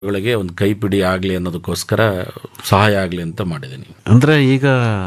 ಗಳಿಗೆ ಒಂದು ಕೈಪಿಡಿ ಆಗಲಿ ಅನ್ನೋದಕ್ಕೋಸ್ಕರ ಸಹಾಯ ಆಗಲಿ ಅಂತ ಮಾಡಿದ್ದೀನಿ ಅಂದ್ರೆ ಈಗ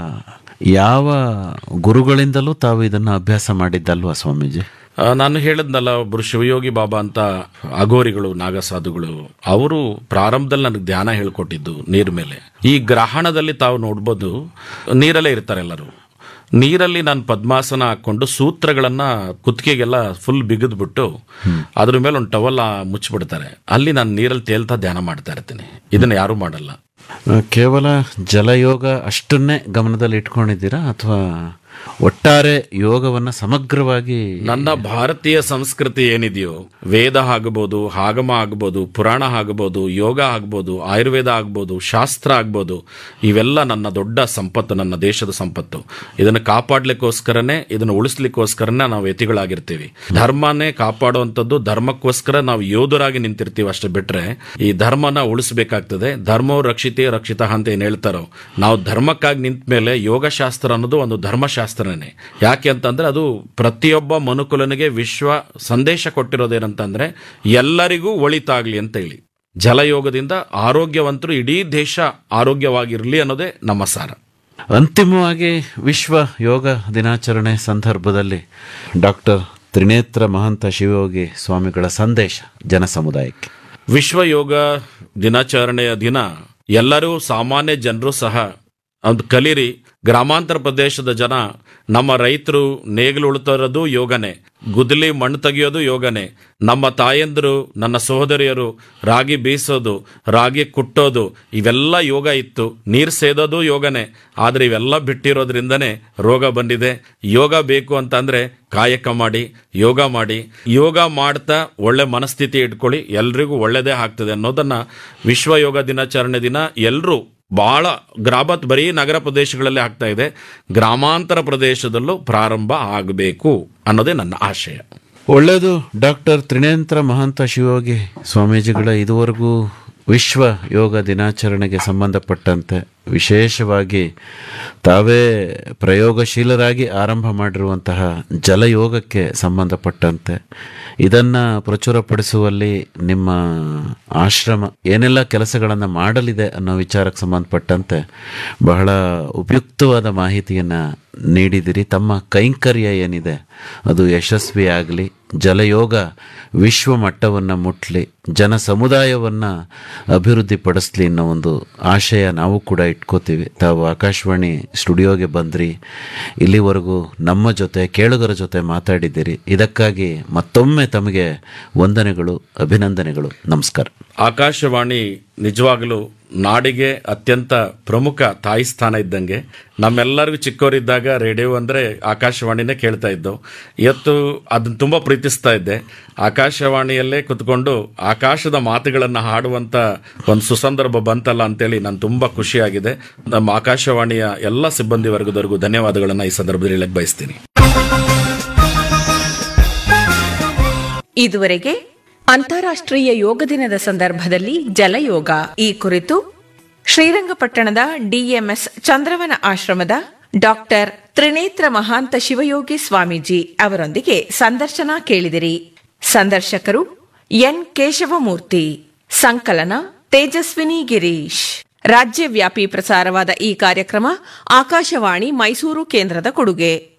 ಯಾವ ಗುರುಗಳಿಂದಲೂ ತಾವು ಇದನ್ನ ಅಭ್ಯಾಸ ಮಾಡಿದ್ದಲ್ವಾ ಸ್ವಾಮೀಜಿ ಆ, ನಾನು ಹೇಳಿದ್ನಲ್ಲ ಒಬ್ಬರು ಶಿವಯೋಗಿ ಬಾಬಾ ಅಂತ ಅಘೋರಿಗಳು ನಾಗಸಾಧುಗಳು ಅವರು ಪ್ರಾರಂಭದಲ್ಲಿ ನನಗೆ ಧ್ಯಾನ ಹೇಳ್ಕೊಟ್ಟಿದ್ದು ನೀರ್ ಮೇಲೆ ಈ ಗ್ರಹಣದಲ್ಲಿ ತಾವು ನೋಡ್ಬೋದು ನೀರಲ್ಲೇ ಇರ್ತಾರೆ ಎಲ್ಲರೂ ನೀರಲ್ಲಿ ನಾನು ಪದ್ಮಾಸನ ಹಾಕೊಂಡು ಸೂತ್ರಗಳನ್ನ ಕುತ್ತಿಗೆಗೆಲ್ಲ ಫುಲ್ ಬಿಗಿದ್ಬಿಟ್ಟು ಅದ್ರ ಮೇಲೆ ಒಂದು ಟವಲ್ ಮುಚ್ಚಿಬಿಡ್ತಾರೆ ಅಲ್ಲಿ ನಾನು ನೀರಲ್ಲಿ ತೇಲ್ತಾ ಧ್ಯಾನ ಮಾಡ್ತಾ ಇರ್ತೀನಿ ಇದನ್ನ ಯಾರು ಮಾಡಲ್ಲ ಆ, ಕೇವಲ ಜಲಯೋಗ ಅಷ್ಟನ್ನೇ ಗಮನದಲ್ಲಿ ಇಟ್ಕೊಂಡಿದ್ದೀರಾ ಅಥವಾ ಒಟ್ಟಾರೆ ಯೋಗವನ್ನ ಸಮಗ್ರವಾಗಿ ನನ್ನ ಭಾರತೀಯ ಸಂಸ್ಕೃತಿ ಏನಿದೆಯೋ ವೇದ ಆಗ್ಬೋದು ಆಗಮ ಆಗ್ಬೋದು ಪುರಾಣ ಆಗ್ಬೋದು ಯೋಗ ಆಗ್ಬೋದು ಆಯುರ್ವೇದ ಆಗ್ಬೋದು ಶಾಸ್ತ್ರ ಆಗ್ಬೋದು ಇವೆಲ್ಲ ನನ್ನ ದೊಡ್ಡ ಸಂಪತ್ತು ನನ್ನ ದೇಶದ ಸಂಪತ್ತು ಇದನ್ನು ಕಾಪಾಡ್ಲಿಕ್ಕೋಸ್ಕರನೇ ಇದನ್ನು ಉಳಿಸ್ಲಿಕ್ಕೋಸ್ಕರನೇ ನಾವು ಯತಿಗಳಾಗಿರ್ತೀವಿ ಧರ್ಮನೇ ಕಾಪಾಡುವಂಥದ್ದು ಧರ್ಮಕ್ಕೋಸ್ಕರ ನಾವು ಯೋಧರಾಗಿ ನಿಂತಿರ್ತೀವಿ ಅಷ್ಟೇ ಬಿಟ್ರೆ ಈ ಧರ್ಮನ ಉಳಿಸಬೇಕಾಗ್ತದೆ ಧರ್ಮೋ ರಕ್ಷಿತೇ ರಕ್ಷಿತ ಅಂತ ಏನ್ ಹೇಳ್ತಾರೋ ನಾವು ಧರ್ಮಕ್ಕಾಗಿ ನಿಂತ ಮೇಲೆ ಯೋಗಶಾಸ್ತ್ರ ಅನ್ನೋದು ಒಂದು ಧರ್ಮಶಾಸ್ತ್ರನೇ ಯಾಕೆ ಅಂತಂದ್ರೆ ಅದು ಪ್ರತಿಯೊಬ್ಬ ಮನುಕುಲನಿಗೆ ವಿಶ್ವ ಸಂದೇಶ ಕೊಟ್ಟಿರೋದೇನಂತಂದ್ರೆ ಎಲ್ಲರಿಗೂ ಒಳಿತಾಗ್ಲಿ ಅಂತ ಹೇಳಿ ಜಲಯೋಗದಿಂದ ಆರೋಗ್ಯವಂತರು ಇಡೀ ದೇಶ ಆರೋಗ್ಯವಾಗಿರಲಿ ಅನ್ನೋದೇ ನಮ್ಮ ಸಾರ ಅಂತಿಮವಾಗಿ ವಿಶ್ವ ಯೋಗ ದಿನಾಚರಣೆ ಸಂದರ್ಭದಲ್ಲಿ ಡಾಕ್ಟರ್ ತ್ರಿನೇತ್ರ ಮಹಂತ ಶಿವಯೋಗಿ ಸ್ವಾಮಿಗಳ ಸಂದೇಶ ಜನ ಸಮುದಾಯಕ್ಕೆ ವಿಶ್ವ ಯೋಗ ದಿನಾಚರಣೆಯ ದಿನ ಎಲ್ಲರೂ ಸಾಮಾನ್ಯ ಜನರು ಸಹ ಒಂದು ಕಲೀರಿ ಗ್ರಾಮಾಂತರ ಪ್ರದೇಶದ ಜನ ನಮ್ಮ ರೈತರು ನೇಗಿಲು ಉಳ್ತಿರೋದು ಯೋಗನೆ ಗುದ್ದಲಿ ಮಣ್ಣು ತೆಗೆಯೋದು ಯೋಗನೆ ನಮ್ಮ ತಾಯಂದಿರು ನನ್ನ ಸಹೋದರಿಯರು ರಾಗಿ ಬೀಸೋದು ರಾಗಿ ಕುಟ್ಟೋದು ಇವೆಲ್ಲ ಯೋಗ ಇತ್ತು ನೀರು ಸೇದೋದು ಯೋಗನೆ ಆದರೆ ಇವೆಲ್ಲ ಬಿಟ್ಟಿರೋದ್ರಿಂದನೇ ರೋಗ ಬಂದಿದೆ ಯೋಗ ಬೇಕು ಅಂತಂದ್ರೆ ಕಾಯಕ ಮಾಡಿ ಯೋಗ ಮಾಡಿ ಯೋಗ ಮಾಡ್ತಾ ಒಳ್ಳೆ ಮನಸ್ಥಿತಿ ಇಟ್ಕೊಳ್ಳಿ ಎಲ್ರಿಗೂ ಒಳ್ಳೆಯದೇ ಆಗ್ತದೆ ಅನ್ನೋದನ್ನ ವಿಶ್ವ ಯೋಗ ದಿನಾಚರಣೆ ದಿನ ಎಲ್ಲರೂ ಬಹಳ ಗ್ರಾಮತ್ ಬರೀ ನಗರ ಪ್ರದೇಶಗಳಲ್ಲಿ ಆಗ್ತಾ ಇದೆ ಗ್ರಾಮಾಂತರ ಪ್ರದೇಶದಲ್ಲೂ ಪ್ರಾರಂಭ ಆಗಬೇಕು ಅನ್ನೋದೇ ನನ್ನ ಆಶಯ ಒಳ್ಳೆಯದು ಡಾಕ್ಟರ್ ತ್ರಿನೇತ್ರ ಮಹಂತ ಶಿವಯೋಗಿ ಸ್ವಾಮೀಜಿಗಳ ಇದುವರೆಗೂ ವಿಶ್ವ ಯೋಗ ದಿನಾಚರಣೆಗೆ ಸಂಬಂಧಪಟ್ಟಂತೆ ವಿಶೇಷವಾಗಿ ತಾವೇ ಪ್ರಯೋಗಶೀಲರಾಗಿ ಆರಂಭ ಮಾಡಿರುವಂತಹ ಜಲಯೋಗಕ್ಕೆ ಸಂಬಂಧಪಟ್ಟಂತೆ ಇದನ್ನು ಪ್ರಚುರಪಡಿಸುವಲ್ಲಿ ನಿಮ್ಮ ಆಶ್ರಮ ಏನೆಲ್ಲ ಕೆಲಸಗಳನ್ನು ಮಾಡಲಿದೆ ಅನ್ನೋ ವಿಚಾರಕ್ಕೆ ಸಂಬಂಧಪಟ್ಟಂತೆ ಬಹಳ ಉಪಯುಕ್ತವಾದ ಮಾಹಿತಿಯನ್ನು ನೀಡಿದಿರಿ ತಮ್ಮ ಕೈಂಕರ್ಯ ಏನಿದೆ ಅದು ಯಶಸ್ವಿಯಾಗಲಿ ಜಲಯೋಗ ವಿಶ್ವ ಮಟ್ಟವನ್ನು ಮುಟ್ಲಿ ಜನ ಸಮುದಾಯವನ್ನು ಅಭಿವೃದ್ಧಿಪಡಿಸ್ಲಿ ಅನ್ನೋ ಒಂದು ಆಶಯ ನಾವು ಕೂಡ ಇಟ್ಕೋತೀವಿ ತಾವು ಆಕಾಶವಾಣಿ ಸ್ಟುಡಿಯೋಗೆ ಬಂದ್ರಿ ಇಲ್ಲಿವರೆಗೂ ನಮ್ಮ ಜೊತೆ ಕೇಳುಗರ ಜೊತೆ ಮಾತಾಡಿದ್ದೀರಿ ಇದಕ್ಕಾಗಿ ಮತ್ತೊಮ್ಮೆ ತಮಗೆ ವಂದನೆಗಳು ಅಭಿನಂದನೆಗಳು ನಮಸ್ಕಾರ ಆಕಾಶವಾಣಿ ನಿಜವಾಗಲೂ ನಾಡಿಗೆ ಅತ್ಯಂತ ಪ್ರಮುಖ ತಾಯಿ ಸ್ಥಾನ ಇದ್ದಂಗೆ ನಮ್ಮೆಲ್ಲರಿಗೂ ಚಿಕ್ಕವರಿದ್ದಾಗ ರೇಡಿಯೋ ಅಂದ್ರೆ ಆಕಾಶವಾಣಿನೇ ಕೇಳ್ತಾ ಇದ್ದು ಇವತ್ತು ಅದನ್ನ ತುಂಬಾ ಪ್ರೀತಿಸ್ತಾ ಇದ್ದೆ ಆಕಾಶವಾಣಿಯಲ್ಲೇ ಕುತ್ಕೊಂಡು ಆಕಾಶದ ಮಾತುಗಳನ್ನು ಹಾಡುವಂತ ಒಂದು ಸುಸಂದರ್ಭ ಬಂತಲ್ಲ ಅಂತೇಳಿ ನಾನು ತುಂಬಾ ಖುಷಿಯಾಗಿದೆ ನಮ್ಮ ಆಕಾಶವಾಣಿಯ ಎಲ್ಲ ಸಿಬ್ಬಂದಿ ವರ್ಗದವರೆಗೂ ಧನ್ಯವಾದಗಳನ್ನ ಈ ಸಂದರ್ಭದಲ್ಲಿ ಹೇಳಕ್ ಬಯಸ್ತೀನಿ ಇದುವರೆಗೆ ಅಂತಾರಾಷ್ಟ್ರೀಯ ಯೋಗ ದಿನದ ಸಂದರ್ಭದಲ್ಲಿ ಜಲಯೋಗ ಈ ಕುರಿತು ಶ್ರೀರಂಗಪಟ್ಟಣದ ಡಿಎಂಎಸ್ ಚಂದ್ರವನ ಆಶ್ರಮದ ಡಾಕ್ಟರ್ ತ್ರಿನೇತ್ರ ಮಹಾಂತ ಶಿವಯೋಗಿ ಸ್ವಾಮೀಜಿ ಅವರೊಂದಿಗೆ ಸಂದರ್ಶನ ಕೇಳಿದಿರಿ ಸಂದರ್ಶಕರು ಎನ್ ಕೇಶವಮೂರ್ತಿ ಸಂಕಲನ ತೇಜಸ್ವಿನಿ ಗಿರೀಶ್ ರಾಜ್ಯವ್ಯಾಪಿ ಪ್ರಸಾರವಾದ ಈ ಕಾರ್ಯಕ್ರಮ ಆಕಾಶವಾಣಿ ಮೈಸೂರು ಕೇಂದ್ರದ ಕೊಡುಗೆ